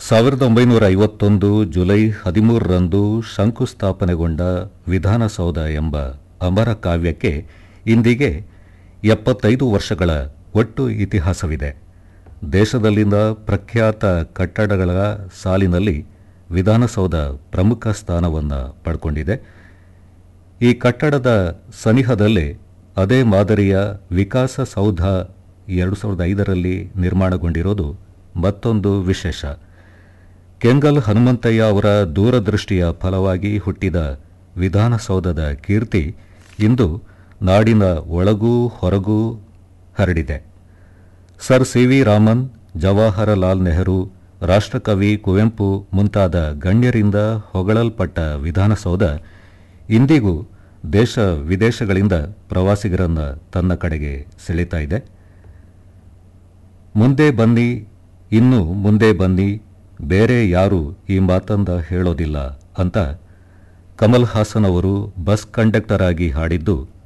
ಸಾವಿರದ ಒಂಬೈನೂರ ಐವತ್ತೊಂದು ಜುಲೈ ಹದಿಮೂರರಂದು ಶಂಕುಸ್ಥಾಪನೆಗೊಂಡ ವಿಧಾನಸೌಧ ಎಂಬ ಅಮರ ಕಾವ್ಯಕ್ಕೆ ಇಂದಿಗೆ ಎಪ್ಪತ್ತೈದು ವರ್ಷಗಳ ಒಟ್ಟು ಇತಿಹಾಸವಿದೆ ದೇಶದಲ್ಲಿನ ಪ್ರಖ್ಯಾತ ಕಟ್ಟಡಗಳ ಸಾಲಿನಲ್ಲಿ ವಿಧಾನಸೌಧ ಪ್ರಮುಖ ಸ್ಥಾನವನ್ನು ಪಡ್ಕೊಂಡಿದೆ ಈ ಕಟ್ಟಡದ ಸನಿಹದಲ್ಲೇ ಅದೇ ಮಾದರಿಯ ವಿಕಾಸ ಸೌಧ ಎರಡು ಸಾವಿರದ ಐದರಲ್ಲಿ ನಿರ್ಮಾಣಗೊಂಡಿರೋದು ಮತ್ತೊಂದು ವಿಶೇಷ ಕೆಂಗಲ್ ಹನುಮಂತಯ್ಯ ಅವರ ದೂರದೃಷ್ಟಿಯ ಫಲವಾಗಿ ಹುಟ್ಟಿದ ವಿಧಾನಸೌಧದ ಕೀರ್ತಿ ಇಂದು ನಾಡಿನ ಒಳಗೂ ಹೊರಗೂ ಹರಡಿದೆ sir C V Raman Jawaharlal Nehru ರಾಷ್ಟ್ರಕವಿ ಕುವೆಂಪು ಮುಂತಾದ ಗಣ್ಯರಿಂದ ಹೊಗಳಲ್ಪಟ್ಟ ವಿಧಾನಸೌಧ ಇಂದಿಗೂ ದೇಶ ವಿದೇಶಗಳಿಂದ ಪ್ರವಾಸಿಗರನ್ನ ತನ್ನ ಕಡೆಗೆ ಸೆಳೀತಾ ಇದೆ ಮುಂದೆ ಬನ್ನಿ ಇನ್ನು ಮುಂದೆ ಬನ್ನಿ ಬೇರೆ ಯಾರು ಈ ಮಾತಂದ ಹೇಳೋದಿಲ್ಲ ಅಂತ ಕಮಲ್ ಹಾಸನ್ ಅವರು ಬಸ್ ಕಂಡಕ್ಟರ್ ಆಗಿ ಹಾಡಿದ್ದು